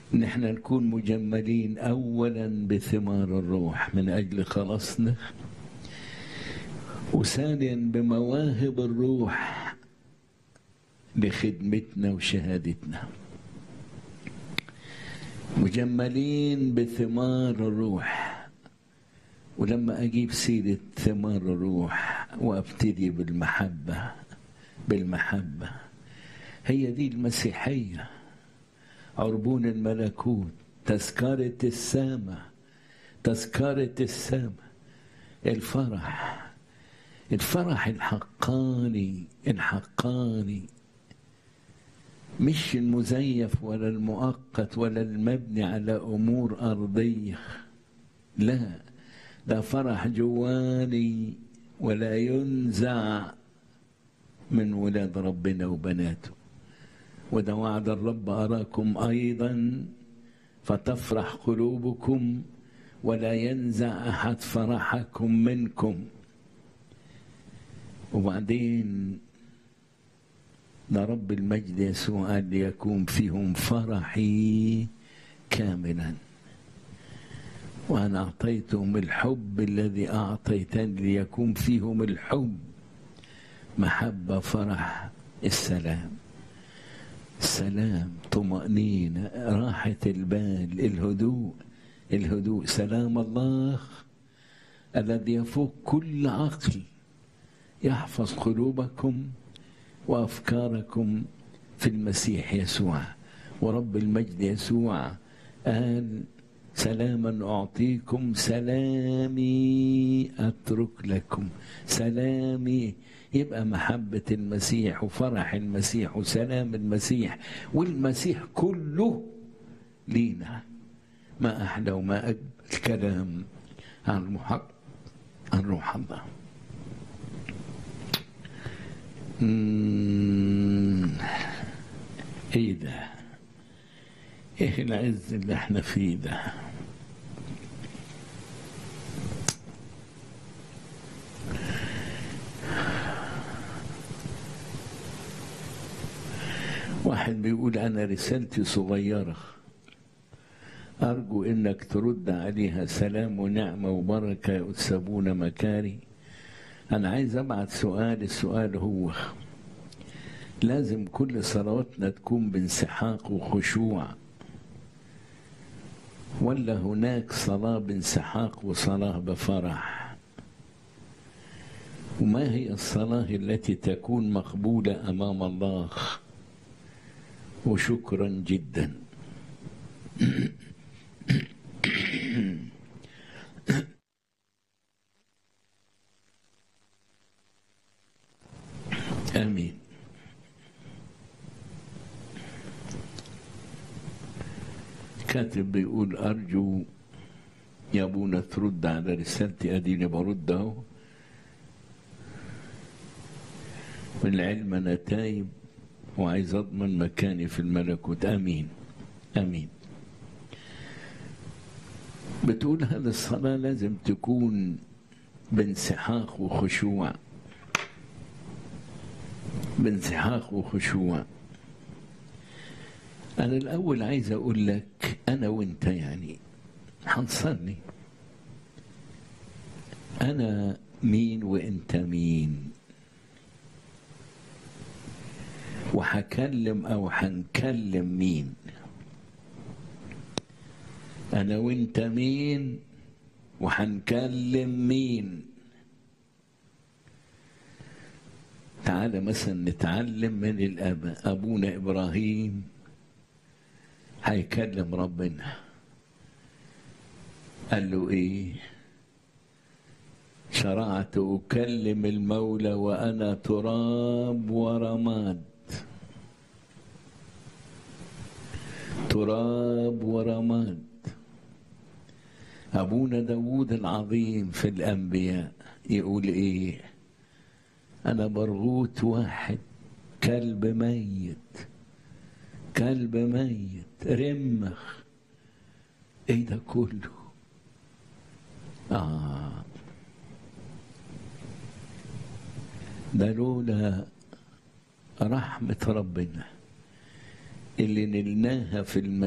نحن نكون مجملين اولا بثمار الروح من اجل خلاصنا وثانيا بمواهب الروح لخدمتنا وشهادتنا مجملين بثمار الروح ولما اجيب سيره ثمار الروح وابتدي بالمحبه بالمحبه هي دي المسيحيه عربون الملكوت تذكره السامه تذكره السامه الفرح الفرح الحقاني الحقاني مش المزيف ولا المؤقت ولا المبني على امور ارضيه لا ده فرح جواني ولا ينزع من ولاد ربنا وبناته وده وعد الرب اراكم ايضا فتفرح قلوبكم ولا ينزع احد فرحكم منكم وبعدين ده رب المجد يسوع قال ليكون فيهم فرحي كاملا وأنا أعطيتهم الحب الذي أعطيتني ليكون فيهم الحب محبة فرح السلام سلام طمأنينة راحة البال الهدوء الهدوء سلام الله الذي يفوق كل عقل يحفظ قلوبكم وافكاركم في المسيح يسوع ورب المجد يسوع قال سلاما اعطيكم سلامي اترك لكم سلامي يبقى محبه المسيح وفرح المسيح وسلام المسيح والمسيح كله لينا ما احلى وما اجمل الكلام عن روح عن روح الله ايه ده ايه العز اللي احنا فيه ده واحد بيقول انا رسالتي صغيره ارجو انك ترد عليها سلام ونعمه وبركه يؤسبون مكاري أنا عايز أبعت سؤال السؤال هو لازم كل صلواتنا تكون بانسحاق وخشوع ولا هناك صلاة بانسحاق وصلاة بفرح وما هي الصلاة التي تكون مقبولة أمام الله وشكرا جدا امين كاتب بيقول ارجو يا ابونا ترد على رسالتي اديني برد اهو والعلم انا تايب وعايز اضمن مكاني في الملكوت امين امين بتقول هذه الصلاه لازم تكون بانسحاق وخشوع بانسحاق وخشوع أنا الأول عايز أقول لك أنا وأنت يعني هنصلي أنا مين وأنت مين وهكلم أو هنكلم مين أنا وأنت مين وهنكلم مين تعالى مثلا نتعلم من الآباء أبونا إبراهيم هيكلم ربنا قال له إيه شرعت أكلم المولى وأنا تراب ورماد تراب ورماد أبونا داود العظيم في الأنبياء يقول إيه أنا برغوت واحد كلب ميت كلب ميت رمخ إيه ده كله آه ده لولا رحمة ربنا اللي نلناها في الم